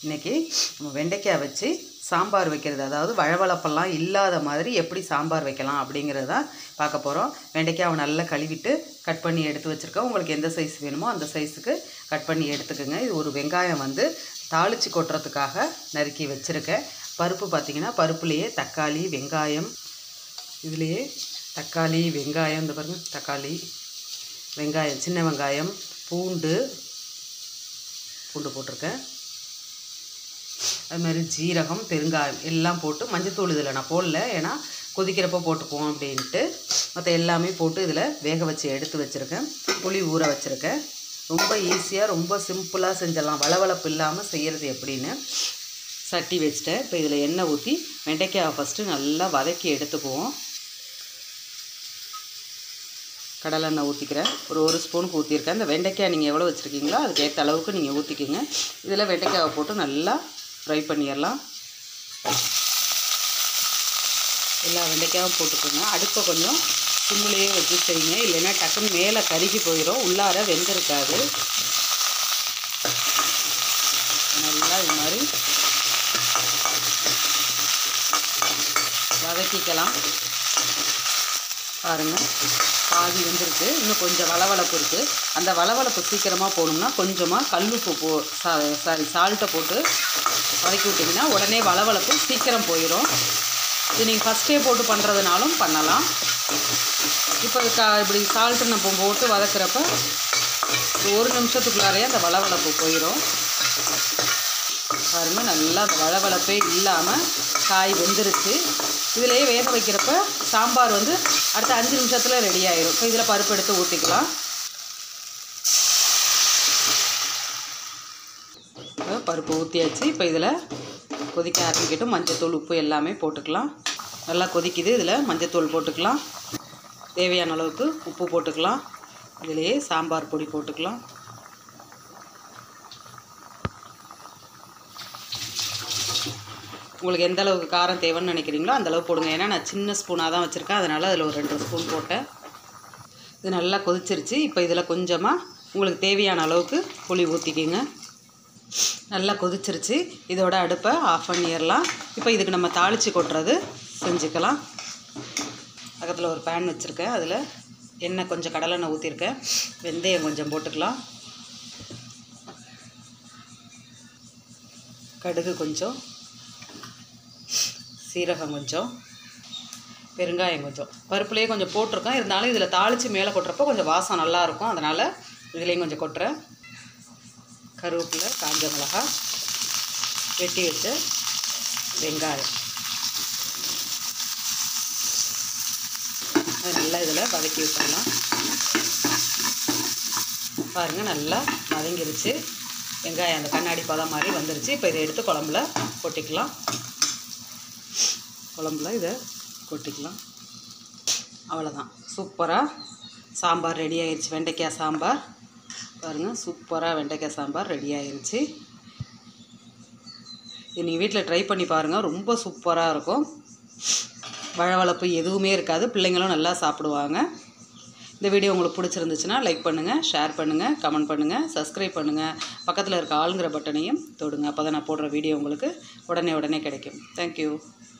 இன்றைக்கி நம்ம வெண்டைக்காய் வச்சு சாம்பார் வைக்கிறது அதாவது வழவழப்பெல்லாம் இல்லாத மாதிரி எப்படி சாம்பார் வைக்கலாம் அப்படிங்கிறது தான் பார்க்க போகிறோம் வெண்டைக்காவை நல்லா கழுவிட்டு கட் பண்ணி எடுத்து வச்சுருக்கோம் உங்களுக்கு எந்த சைஸ் வேணுமோ அந்த சைஸுக்கு கட் பண்ணி எடுத்துக்கோங்க இது ஒரு வெங்காயம் வந்து தாளித்து கொட்டுறதுக்காக நறுக்கி வச்சுருக்கேன் பருப்பு பார்த்திங்கன்னா பருப்புலேயே தக்காளி வெங்காயம் இதுலேயே தக்காளி வெங்காயம் இந்த பாருங்க தக்காளி வெங்காயம் சின்ன வெங்காயம் பூண்டு பூண்டு போட்டிருக்கேன் அது மாதிரி ஜீரகம் பெருங்காயம் எல்லாம் போட்டு மஞ்சத்தூள் இதில் நான் போடல ஏன்னா கொதிக்கிறப்போ போட்டுக்குவோம் அப்படின்ட்டு மற்ற எல்லாமே போட்டு இதில் வேக வச்சு எடுத்து வச்சுருக்கேன் புளி ஊற வச்சுருக்கேன் ரொம்ப ஈஸியாக ரொம்ப சிம்பிளாக செஞ்சிடலாம் வளவளப்பு இல்லாமல் செய்கிறது எப்படின்னு சட்டி வச்சுட்டேன் இப்போ இதில் எண்ணெய் ஊற்றி வெண்டைக்காய் ஃபஸ்ட்டு நல்லா வதக்கி எடுத்துக்குவோம் கடலெண்ணெய் ஊற்றிக்கிறேன் ஒரு ஒரு ஸ்பூனுக்கு ஊற்றிருக்கேன் இந்த வெண்டைக்காய் நீங்கள் எவ்வளோ வச்சுருக்கீங்களோ அதுக்கு ஏற்ற அளவுக்கு நீங்கள் ஊற்றிக்கிங்க இதில் வெண்டைக்காவை போட்டு நல்லா ஃப்ரை பண்ணிடலாம் எல்லா வெண்டைக்காயும் போட்டுக்கோங்க அடுப்பை கொஞ்சம் சிம்மிலேயே வச்சு செய்யுங்க இல்லைன்னா டக்குன்னு மேலே கருகி போயிடும் உள்ளார வெந்திருக்காது நல்லா இது மாதிரி வதக்கிக்கலாம் பாருங்கள் பாதி வெந்திருக்கு இன்னும் கொஞ்சம் வளவளப்பு இருக்குது அந்த வளவளப்பு சீக்கிரமாக போகணும்னா கொஞ்சமாக கல்லுப்பு போ சாரி சால்ட்டை போட்டு வதக்கி விட்டிங்கன்னா உடனே வளவளப்பு சீக்கிரம் போயிடும் இது நீங்கள் ஃபஸ்ட்டே போட்டு பண்ணுறதுனாலும் பண்ணலாம் இப்போ க இப்படி சால்ட்டு நம்ம போட்டு வதக்குறப்ப ஒரு நிமிஷத்துக்குள்ளாரையே அந்த வளவளப்பு போயிடும் பாருங்கள் நல்லா அந்த வளவளப்பே இல்லாமல் காய் வெந்துருச்சு இதிலேயே வேக வைக்கிறப்ப சாம்பார் வந்து அடுத்த அஞ்சு நிமிஷத்தில் ரெடி ஆயிரும் இப்போ இதில் பருப்பு எடுத்து ஊற்றிக்கலாம் பருப்பு ஊற்றியாச்சு இப்போ இதில் கொதிக்க ஆரம்பிக்கட்டும் மஞ்சத்தூள் உப்பு எல்லாமே போட்டுக்கலாம் நல்லா கொதிக்குது இதில் மஞ்சத்தூள் போட்டுக்கலாம் தேவையான அளவுக்கு உப்பு போட்டுக்கலாம் இதிலேயே சாம்பார் பொடி போட்டுக்கலாம் உங்களுக்கு எந்த அளவுக்கு காரம் தேவைன்னு நினைக்கிறீங்களோ அந்த அளவு போடுங்க ஏன்னா நான் சின்ன ஸ்பூனாக தான் வச்சுருக்கேன் அதனால் அதில் ஒரு ரெண்டு ஸ்பூன் போட்டேன் இது நல்லா கொதிச்சிருச்சு இப்போ இதில் கொஞ்சமாக உங்களுக்கு தேவையான அளவுக்கு புளி ஊற்றிக்கிங்க நல்லா கொதிச்சிருச்சு இதோட அடுப்பை ஆஃப் பண்ணிடலாம் இப்போ இதுக்கு நம்ம தாளித்து கொட்டுறது செஞ்சுக்கலாம் பக்கத்தில் ஒரு பேன் வச்சுருக்கேன் அதில் எண்ணெய் கொஞ்சம் கடலெண்ணெய் ஊற்றிருக்கேன் வெந்தயம் கொஞ்சம் போட்டுக்கலாம் கடுகு கொஞ்சம் சீரகம் கொஞ்சம் பெருங்காயம் கொஞ்சம் பருப்புலேயே கொஞ்சம் போட்டிருக்கோம் இருந்தாலும் இதில் தாளித்து மேலே கொட்டுறப்போ கொஞ்சம் வாசம் நல்லாயிருக்கும் அதனால் இதுலேயும் கொஞ்சம் கொட்டுறேன் கருவேப்பிலை காஞ்ச மிளகா வெட்டி வச்ச வெங்காயம் அது நல்லா இதில் வதக்கி விட்டுடலாம் பாருங்கள் நல்லா வதங்கிருச்சு வெங்காயம் அந்த கண்ணாடி பதம் மாதிரி வந்துருச்சு இப்போ இதை எடுத்து குழம்புல கொட்டிக்கலாம் குழம்புல இதை கொட்டிக்கலாம் அவ்வளோதான் சூப்பராக சாம்பார் ரெடி ஆயிடுச்சு வெண்டைக்காய் சாம்பார் பாருங்கள் சூப்பராக வெண்டைக்காய் சாம்பார் ரெடி ஆயிருச்சு இது நீங்கள் வீட்டில் ட்ரை பண்ணி பாருங்கள் ரொம்ப சூப்பராக இருக்கும் வழவழப்பு எதுவுமே இருக்காது பிள்ளைங்களும் நல்லா சாப்பிடுவாங்க இந்த வீடியோ உங்களுக்கு பிடிச்சிருந்துச்சுன்னா லைக் பண்ணுங்கள் ஷேர் பண்ணுங்கள் கமெண்ட் பண்ணுங்கள் சப்ஸ்கிரைப் பண்ணுங்கள் பக்கத்தில் இருக்க ஆளுங்கிற பட்டனையும் தொடுங்க அப்போ தான் நான் போடுற வீடியோ உங்களுக்கு உடனே உடனே கிடைக்கும் தேங்க்யூ